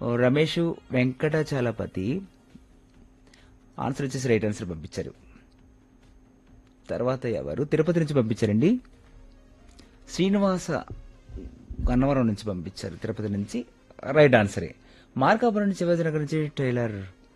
Ramesh Venkatachalapathi answer వచ్చేసి right answer పంపించారు తర్వాత ఎవరు తిరుపతి నుంచి పంపించారండి శ్రీనివాస గన్నవరం నుంచి పంపించారు తిరుపతి నుంచి రైట్ ఆన్సరే మార్కాపురం నుంచి శివాజీనగర్ నుంచి టైలర్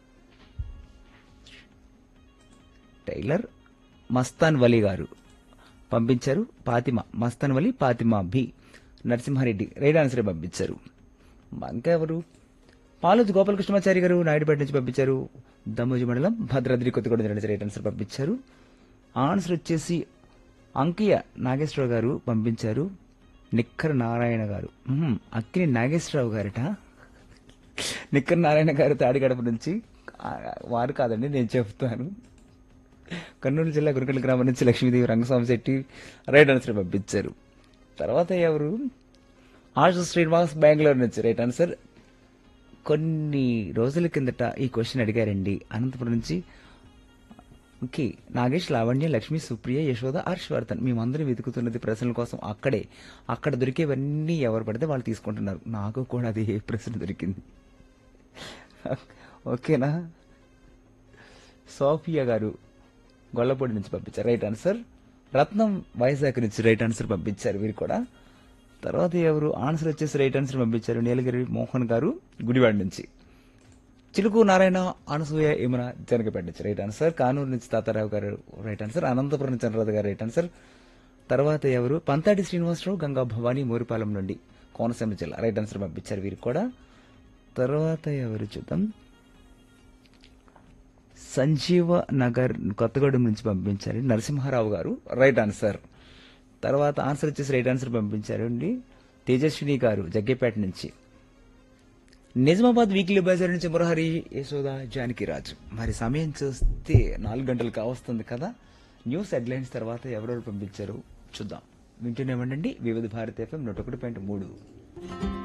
టైలర్ మస్తాన్ వలి గారు పంపించారు పాతిమ మస్తాన్ వలి పాతిమ బి నరసింహారెడ్డి రైట్ ఆన్సరే పంపించారు ఇంకా ఎవరు పాలోజు గోపాలకృష్ణమాచారి గారు నాయుడుపేట నుంచి పంపించారు దమ్మోజి మండలం భద్రాద్రి కొత్తగూడెం జిల్లా నుంచి రైట్ ఆన్సర్ పంపించారు ఆన్సర్ వచ్చేసి అంకియ నాగేశ్వరరావు గారు పంపించారు నిక్కర నారాయణ గారు మ్మ్, అక్కిని నాగేశ్వరరావు గారట నిక్కర నారాయణ గారు తాడిగడప నుంచి ఆ, వారు కాదండి నేను చెప్తాను కర్నూలు జిల్లా గురికల్ గ్రామం నుంచి లక్ష్మీదేవి రంగస్వామి శెట్టి రైట్ ఆన్సర్ పంపించారు తర్వాత ఎవరు ఆశు శ్రీనివాస్ బెంగళూరు నుంచి రైట్ ఆన్సర్ కొన్ని రోజుల కిందట ఈ క్వశ్చన్ అడిగారండి అనంతపురం నుంచి ఓకే నాగేష్ లావణ్య లక్ష్మి సుప్రియ యశోద హర్షవర్ధన్ మేమందరం వెతుకుతున్నది ప్రశ్నల కోసం అక్కడే అక్కడ దొరికేవన్నీ ఎవరు పడితే వాళ్ళు తీసుకుంటున్నారు నాకు కూడా అది ఏ ప్రశ్న దొరికింది ఓకేనా సోఫియా గారు గొల్లపూడి నుంచి పంపించారు రైట్ ఆన్సర్ రత్నం వైజాగ్ నుంచి రైట్ ఆన్సర్ పంపించారు వీరు కూడా తర్వాత ఎవరు ఆన్సర్ వచ్చేసి రైట్ ఆన్సర్ పంపించారు నీలగిరి మోహన్ గారు గుడివాడ నుంచి చిలుకు నారాయణ అనసూయ యమున జనకపేట నుంచి రైట్ ఆన్సర్ కానూరు నుంచి తాతారావు గారు రైట్ ఆన్సర్ అనంతపురం నుంచి చంద్రరాజు గారు రైట్ ఆన్సర్ తర్వాత ఎవరు పంతాటి శ్రీనివాసరావు గంగా భవానీ మోరిపాలెం నుండి కోనసీమ జిల్లా రైట్ ఆన్సర్ పంపించారు వీరికి కూడా తర్వాత ఎవరు చూద్దాం సంజీవ నగర్ కొత్తగూడెం నుంచి పంపించారు నరసింహారావు గారు రైట్ ఆన్సర్ తర్వాత ఆన్సర్ వచ్చేసి రైట్ ఆన్సర్ పంపించారు అండి తేజస్విని గారు జగ్గేపేట నుంచి నిజామాబాద్ వీక్లీ బజార్ నుంచి మురహరి యశోద జానకిరాజు మరి సమయం చూస్తే నాలుగు గంటలు కావస్తుంది కదా న్యూస్ హెడ్లైన్స్ తర్వాత ఎవరెవరు పంపించారు చూద్దాం వింటూనే ఉండండి వివిధ భారత ఎఫ్ఎం నూట ఒకటి పాయింట్ మూడు